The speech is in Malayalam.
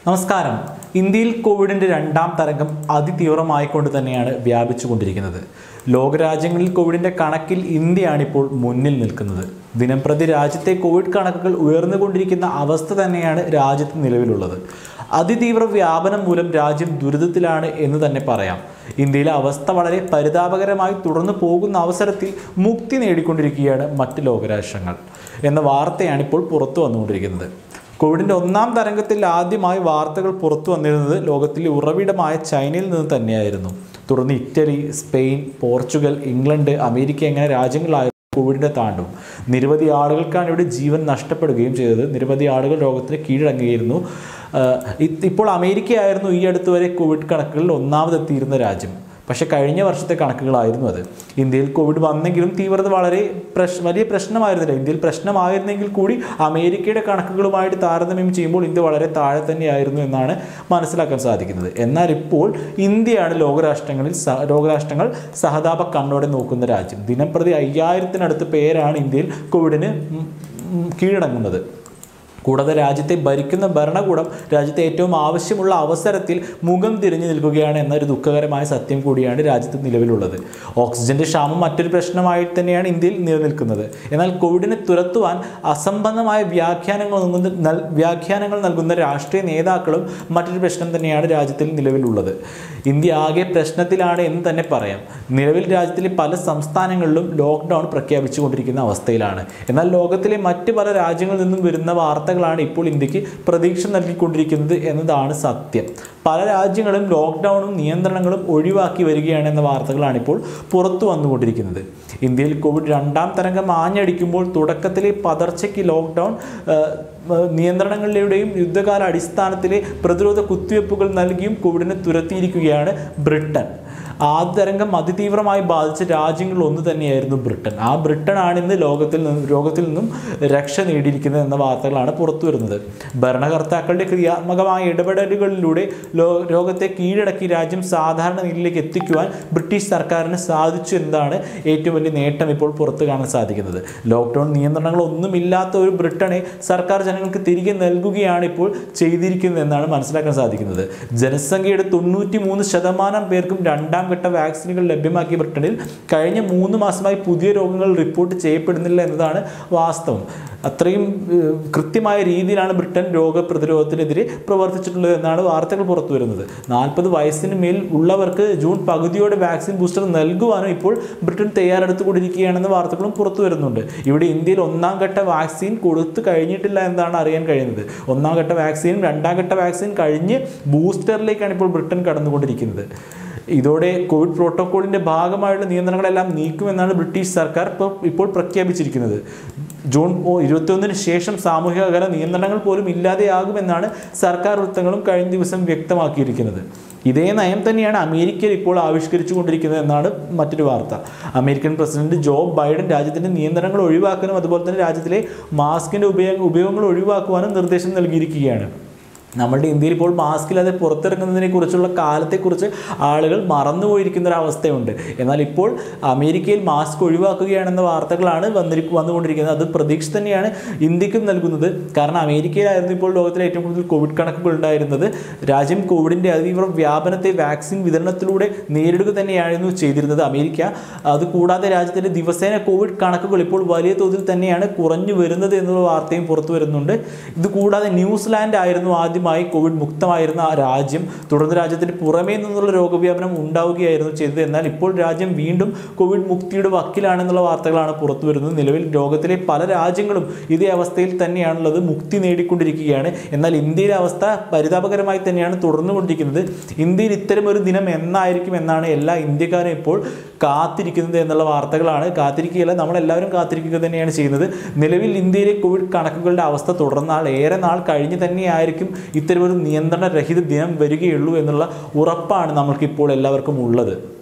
നമസ്കാരം ഇന്ത്യയിൽ കോവിഡിൻ്റെ രണ്ടാം തരംഗം അതിതീവ്രമായിക്കൊണ്ട് തന്നെയാണ് വ്യാപിച്ചുകൊണ്ടിരിക്കുന്നത് ലോകരാജ്യങ്ങളിൽ കോവിഡിൻ്റെ കണക്കിൽ ഇന്ത്യയാണ് ഇപ്പോൾ മുന്നിൽ നിൽക്കുന്നത് ദിനംപ്രതി രാജ്യത്തെ കോവിഡ് കണക്കുകൾ ഉയർന്നുകൊണ്ടിരിക്കുന്ന അവസ്ഥ തന്നെയാണ് രാജ്യത്ത് നിലവിലുള്ളത് അതിതീവ്ര വ്യാപനം മൂലം രാജ്യം ദുരിതത്തിലാണ് എന്ന് തന്നെ പറയാം ഇന്ത്യയിലെ അവസ്ഥ വളരെ പരിതാപകരമായി തുടർന്നു പോകുന്ന അവസരത്തിൽ മുക്തി നേടിക്കൊണ്ടിരിക്കുകയാണ് മറ്റ് ലോകരാഷ്ട്രങ്ങൾ എന്ന വാർത്തയാണ് ഇപ്പോൾ പുറത്തു വന്നുകൊണ്ടിരിക്കുന്നത് കോവിഡിൻ്റെ ഒന്നാം തരംഗത്തിൽ ആദ്യമായി വാർത്തകൾ പുറത്തു വന്നിരുന്നത് ലോകത്തിലെ ഉറവിടമായ ചൈനയിൽ നിന്ന് തന്നെയായിരുന്നു തുടർന്ന് Italy Spain Portugal England America എങ്ങനെ രാജ്യങ്ങളായിരുന്നു കോവിഡിൻ്റെ താണ്ടും നിരവധി ആളുകൾക്കാണ് ഇവിടെ ജീവൻ നഷ്ടപ്പെടുകയും ചെയ്തത് നിരവധി ആളുകൾ രോഗത്തിന് കീഴടങ്ങുകയായിരുന്നു ആഹ് ഇ- ഇപ്പോൾ അമേരിക്കയായിരുന്നു ഈ അടുത്ത് വരെ കോവിഡ് കണക്കുകളിൽ ഒന്നാമതെത്തിയിരുന്ന രാജ്യം പക്ഷേ കഴിഞ്ഞ വർഷത്തെ കണക്കുകളായിരുന്നു അത് ഇന്ത്യയിൽ കോവിഡ് വന്നെങ്കിലും തീവ്രത വളരെ പ്രശ് വലിയ പ്രശ്നമായിരുന്നില്ല ഇന്ത്യയിൽ പ്രശ്നമായിരുന്നെങ്കിൽ കൂടി അമേരിക്കയുടെ കണക്കുകളുമായിട്ട് താരതമ്യം ചെയ്യുമ്പോൾ ഇന്ത്യ വളരെ താഴെ തന്നെയായിരുന്നു എന്നാണ് മനസ്സിലാക്കാൻ സാധിക്കുന്നത് എന്നാൽ ഇപ്പോൾ ഇന്ത്യയാണ് ലോകരാഷ്ട്രങ്ങളിൽ സ ലോകരാഷ്ട്രങ്ങൾ സഹതാപ കണ്ണോടെ നോക്കുന്ന രാജ്യം ദിനംപ്രതി അയ്യായിരത്തിനടുത്ത് പേരാണ് ഇന്ത്യയിൽ കോവിഡിന് ഉം, ഉം, കീഴടങ്ങുന്നത് കൂടാതെ രാജ്യത്തെ ഭരിക്കുന്ന ഭരണകൂടം രാജ്യത്തെ ഏറ്റവും ആവശ്യമുള്ള അവസരത്തിൽ മുഖം തിരിഞ്ഞു നിൽക്കുകയാണ് എന്നൊരു ദുഃഖകരമായ സത്യം കൂടിയാണ് രാജ്യത്ത് നിലവിലുള്ളത് ഓക്സിജന്റെ ക്ഷാമം മറ്റൊരു പ്രശ്നമായി തന്നെയാണ് ഇന്ത്യയിൽ നിലനിൽക്കുന്നത് എന്നാൽ കോവിഡിനെ തുരത്തുവാൻ അസംബന്ധമായ വ്യാഖ്യാനങ്ങൾ നൽകുന്ന നൽ- വ്യാഖ്യാനങ്ങൾ നൽകുന്ന രാഷ്ട്രീയ നേതാക്കളും മറ്റൊരു പ്രശ്നം തന്നെയാണ് രാജ്യത്തിൽ നിലവിലുള്ളത് ഇന്ത്യ ആകെ പ്രശ്നത്തിലാണ് എന്ന് തന്നെ പറയാം നിലവിൽ രാജ്യത്തിലെ പല സംസ്ഥാനങ്ങളിലും ലോക്ക്ഡൗൺ പ്രഖ്യാപിച്ചുകൊണ്ടിരിക്കുന്ന അവസ്ഥയിലാണ് എന്നാൽ ലോകത്തിലെ മറ്റ് പല രാജ്യങ്ങളിൽ നിന്നും വരുന്ന വാർത്തകളാണ് ഇപ്പോൾ ഇന്ത്യക്ക് പ്രതീക്ഷ നൽകിക്കൊണ്ടിരിക്കുന്നത് എന്നതാണ് സത്യം പല രാജ്യങ്ങളും ലോക്ക്ഡൗണും നിയന്ത്രണങ്ങളും ഒഴിവാക്കി വരികയാണ് എന്ന വാർത്തകളാണ് ഇപ്പോൾ പുറത്തു വന്നുകൊണ്ടിരിക്കുന്നത് ഇന്ത്യയിൽ കോവിഡ് രണ്ടാം തരംഗം ആഞ്ഞടിക്കുമ്പോൾ തുടക്കത്തിലെ പതർച്ചയ്ക്ക് ലോക്ക്ഡൗൺ ഏഹ്, ഏഹ്, നിയന്ത്രണങ്ങളിലൂടെയും യുദ്ധകാല അടിസ്ഥാനത്തിലെ പ്രതിരോധ കുത്തിവയ്പ്പുകൾ നൽകിയും കോവിഡിനെ തുരത്തിയിരിക്കുകയാണ് ബ്രിട്ടൻ ആദ്യ തരംഗം അതിതീവ്രമായി ബാധിച്ച രാജ്യങ്ങളിൽ ഒന്ന് തന്നെയായിരുന്നു ബ്രിട്ടൻ ആ ബ്രിട്ടൻ ആണ് ഇന്ന് ലോകത്തിൽ നിന്നും രോഗത്തിൽ നിന്നും രക്ഷ നേടിയിരിക്കുന്നത് എന്ന വാർത്തകളാണ് പുറത്തു വരുന്നത് ഭരണകർത്താക്കളുടെ ക്രിയാത്മകമായ ഇടപെടലുകളിലൂടെ ലോ രോഗത്തെ കീഴടക്കി രാജ്യം സാധാരണ നിലയിലേക്ക് എത്തിക്കുവാൻ ബ്രിട്ടീഷ് സർക്കാരിന് സാധിച്ചു എന്നതാണ് ഏറ്റവും വലിയ നേട്ടം ഇപ്പോൾ പുറത്തു കാണാൻ സാധിക്കുന്നത് ലോക്ക്ഡൗൺ നിയന്ത്രണങ്ങളൊന്നുമില്ലാത്ത ഒരു ബ്രിട്ടനെ സർക്കാർ ജനങ്ങൾക്ക് തിരികെ നൽകുകയാണ് ഇപ്പോൾ ചെയ്തിരിക്കുന്നത് എന്നാണ് മനസ്സിലാക്കാൻ സാധിക്കുന്നത് ജനസംഖ്യയുടെ തൊണ്ണൂറ്റി മൂന്ന് ശതമാനം പേർക്കും രണ്ടാം ഘട്ട വാക്സിനുകൾ ലഭ്യമാക്കിയ ബ്രിട്ടനിൽ കഴിഞ്ഞ മൂന്ന് മാസമായി പുതിയ രോഗങ്ങൾ റിപ്പോർട്ട് ചെയ്യപ്പെടുന്നില്ല എന്നതാണ് വാസ്തവം അത്രയും ഏഹ്, കൃത്യമായ രീതിയിലാണ് ബ്രിട്ടൻ രോഗപ്രതിരോധത്തിനെതിരെ പ്രവർത്തിച്ചിട്ടുള്ളത് എന്നാണ് വാർത്തകൾ പുറത്തു വരുന്നത് നാൽപ്പത് വയസ്സിന് മേൽ ഉള്ളവർക്ക് ജൂൺ പകുതിയോടെ വാക്സിൻ ബൂസ്റ്റർ നൽകുവാനും ഇപ്പോൾ ബ്രിട്ടൻ തയ്യാറെടുത്തുകൊണ്ടിരിക്കുകയാണെന്ന വാർത്തകളും പുറത്തു വരുന്നുണ്ട് ഇവിടെ ഇന്ത്യയിൽ ഒന്നാം ഘട്ട വാക്സിൻ കൊടുത്തു കഴിഞ്ഞിട്ടില്ല എന്നാണ് അറിയാൻ കഴിയുന്നത് ഒന്നാം ഘട്ട വാക്സിനും രണ്ടാം ഘട്ട വാക്സിൻ കഴിഞ്ഞ് ബൂസ്റ്ററിലേക്കാണ് ഇപ്പോൾ ബ്രിട്ടൻ കടന്നുകൊണ്ടിരിക്കുന്നത് ഇതോടെ കോവിഡ് പ്രോട്ടോക്കോളിന്റെ ഭാഗമായുള്ള നിയന്ത്രണങ്ങളെല്ലാം നീക്കുമെന്നാണ് ബ്രിട്ടീഷ് സർക്കാർ ഇപ്പോൾ ഇപ്പോൾ പ്രഖ്യാപിച്ചിരിക്കുന്നത് ജൂൺ ഓ- ഇരുപത്തിയൊന്നിന് ശേഷം സാമൂഹിക അകല നിയന്ത്രണങ്ങൾ പോലും ഇല്ലാതെയാകുമെന്നാണ് സർക്കാർ വൃത്തങ്ങളും കഴിഞ്ഞ ദിവസം വ്യക്തമാക്കിയിരിക്കുന്നത് ഇതേ നയം തന്നെയാണ് അമേരിക്കയിൽ ഇപ്പോൾ ആവിഷ്കരിച്ചുകൊണ്ടിരിക്കുന്നത് എന്നാണ് മറ്റൊരു വാർത്ത അമേരിക്കൻ പ്രസിഡന്റ് ജോ ബൈഡൻ രാജ്യത്തിന്റെ നിയന്ത്രണങ്ങൾ ഒഴിവാക്കാനും അതുപോലെ തന്നെ രാജ്യത്തിലെ മാസ്കിന്റെ ഉപയോഗ ഉപയോഗങ്ങൾ ഒഴിവാക്കുവാനും നിർദ്ദേശം നൽകിയിരിക്കുകയാണ് നമ്മുടെ ഇന്ത്യയിൽ ഇപ്പോൾ മാസ്കില്ലാതെ പുറത്തിറങ്ങുന്നതിനെ കുറിച്ചുള്ള കാലത്തെക്കുറിച്ച് ആളുകൾ മറന്നുപോയിരിക്കുന്ന ഒരു അവസ്ഥയുണ്ട് എന്നാൽ ഇപ്പോൾ അമേരിക്കയിൽ മാസ്ക് ഒഴിവാക്കുകയാണെന്ന വാർത്തകളാണ് വന്നിരി വന്നുകൊണ്ടിരിക്കുന്നത് അത് പ്രതീക്ഷ തന്നെയാണ് ഇന്ത്യക്കും നൽകുന്നത് കാരണം അമേരിക്കയിലായിരുന്നു ഇപ്പോൾ ലോകത്തിലെ ഏറ്റവും കൂടുതൽ കോവിഡ് കണക്കുകൾ ഉണ്ടായിരുന്നത് രാജ്യം കോവിഡിൻ്റെ അതിതീവ്ര വ്യാപനത്തെ വാക്സിൻ വിതരണത്തിലൂടെ നേരിടുക തന്നെയായിരുന്നു ചെയ്തിരുന്നത് അമേരിക്ക അതുകൂടാതെ രാജ്യത്തിൻ്റെ ദിവസേന കോവിഡ് കണക്കുകൾ ഇപ്പോൾ വലിയ തോതിൽ തന്നെയാണ് കുറഞ്ഞു വരുന്നത് എന്നുള്ള വാർത്തയും പുറത്തു വരുന്നുണ്ട് ഇത് കൂടാതെ ന്യൂസിലാൻഡ് ആയിരുന്നു ആദ്യമായി കോവിഡ് മുക്തമായിരുന്ന ആ രാജ്യം തുടർന്ന് രാജ്യത്തിന് പുറമേ നിന്നുള്ള രോഗവ്യാപനം ഉണ്ടാവുകയായിരുന്നു ചെയ്തത് എന്നാൽ ഇപ്പോൾ രാജ്യം വീണ്ടും കോവിഡ് മുക്തിയുടെ വക്കിലാണെന്നുള്ള വാർത്തകളാണ് പുറത്തു വരുന്നത് നിലവിൽ ലോകത്തിലെ പല രാജ്യങ്ങളും ഇതേ അവസ്ഥയിൽ തന്നെയാണുള്ളത് മുക്തി നേടിക്കൊണ്ടിരിക്കുകയാണ് എന്നാൽ ഇന്ത്യയിലെ അവസ്ഥ പരിതാപകരമായി തന്നെയാണ് തുടർന്നുകൊണ്ടിരിക്കുന്നത് ഇന്ത്യയിൽ ഇത്തരം ഒരു ദിനം എന്നായിരിക്കും എന്നാണ് എല്ലാ ഇന്ത്യക്കാരും ഇപ്പോൾ കാത്തിരിക്കുന്നത് എന്നുള്ള വാർത്തകളാണ് കാത്തിരിക്കുകയല്ല നമ്മളെല്ലാവരും കാത്തിരിക്കുക തന്നെയാണ് ചെയ്യുന്നത് നിലവിൽ ഇന്ത്യയിലെ കോവിഡ് കണക്കുകളുടെ അവസ്ഥ തുടർന്നാൽ ഏറെ നാൾ കഴിഞ്ഞ് തന്നെയായിരിക്കും ഇത്തരമൊരു നിയന്ത്രണ രഹിത ദിനം വരികയുള്ളൂ എന്നുള്ള ഉറപ്പാണ് നമ്മൾക്കിപ്പോൾ എല്ലാവർക്കും ഉള്ളത്